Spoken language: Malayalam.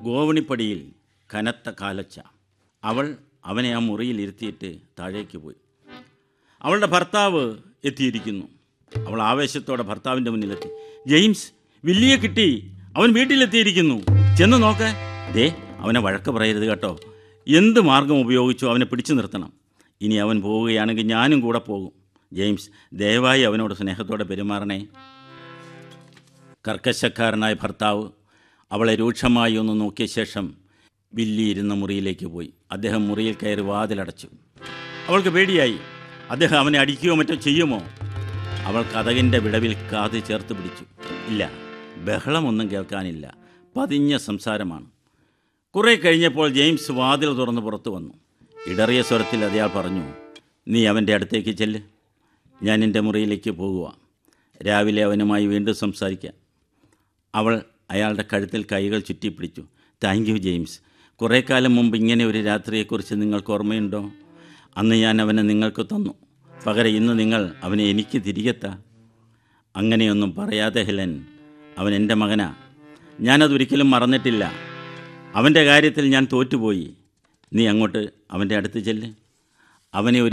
ഗോവണിപ്പടിയിൽ കനത്ത കാലച്ച അവൾ അവനെ ആ മുറിയിൽ ഇരുത്തിയിട്ട് താഴേക്ക് പോയി അവളുടെ ഭർത്താവ് എത്തിയിരിക്കുന്നു അവൾ ആവേശത്തോടെ ഭർത്താവിൻ്റെ മുന്നിലെത്തി ജെയിംസ് വില്ലിയെ കിട്ടി അവൻ വീട്ടിലെത്തിയിരിക്കുന്നു ചെന്ന് നോക്ക് ദേ അവനെ വഴക്ക് പറയരുത് കേട്ടോ എന്ത് മാർഗം ഉപയോഗിച്ചു അവനെ പിടിച്ചു നിർത്തണം ഇനി അവൻ പോവുകയാണെങ്കിൽ ഞാനും കൂടെ പോകും ജെയിംസ് ദയവായി അവനോട് സ്നേഹത്തോടെ പെരുമാറണേ കർക്കശക്കാരനായ ഭർത്താവ് അവളെ രൂക്ഷമായി ഒന്ന് നോക്കിയ ശേഷം വില്ലി ഇരുന്ന മുറിയിലേക്ക് പോയി അദ്ദേഹം മുറിയിൽ കയറി വാതിലടച്ചു അവൾക്ക് പേടിയായി അദ്ദേഹം അവനെ അടിക്കുകയോ മറ്റോ ചെയ്യുമോ അവൾ കഥകിൻ്റെ വിടവിൽ കാത് ചേർത്ത് പിടിച്ചു ഇല്ല ബഹളമൊന്നും കേൾക്കാനില്ല പതിഞ്ഞ സംസാരമാണ് കുറെ കഴിഞ്ഞപ്പോൾ ജെയിംസ് വാതിൽ തുറന്ന് പുറത്തു വന്നു ഇടറിയ സ്വരത്തിൽ അയാൾ പറഞ്ഞു നീ അവൻ്റെ അടുത്തേക്ക് ചെല്ല് ഞാൻ എൻ്റെ മുറിയിലേക്ക് പോകുക രാവിലെ അവനുമായി വീണ്ടും സംസാരിക്കാം അവൾ അയാളുടെ കഴുത്തിൽ കൈകൾ ചുറ്റിപ്പിടിച്ചു താങ്ക് യു ജെയിംസ് കുറേ കാലം മുമ്പ് ഇങ്ങനെ ഒരു രാത്രിയെക്കുറിച്ച് നിങ്ങൾക്ക് ഓർമ്മയുണ്ടോ അന്ന് ഞാൻ അവനെ നിങ്ങൾക്ക് തന്നു പകരം ഇന്ന് നിങ്ങൾ അവനെ എനിക്ക് തിരികെ താ അങ്ങനെയൊന്നും പറയാതെ ഹെലൻ അവൻ എൻ്റെ മകനാ ഞാനതൊരിക്കലും മറന്നിട്ടില്ല അവൻ്റെ കാര്യത്തിൽ ഞാൻ തോറ്റുപോയി നീ അങ്ങോട്ട് അവൻ്റെ അടുത്ത് ചെല്ല് അവനെ ഒരു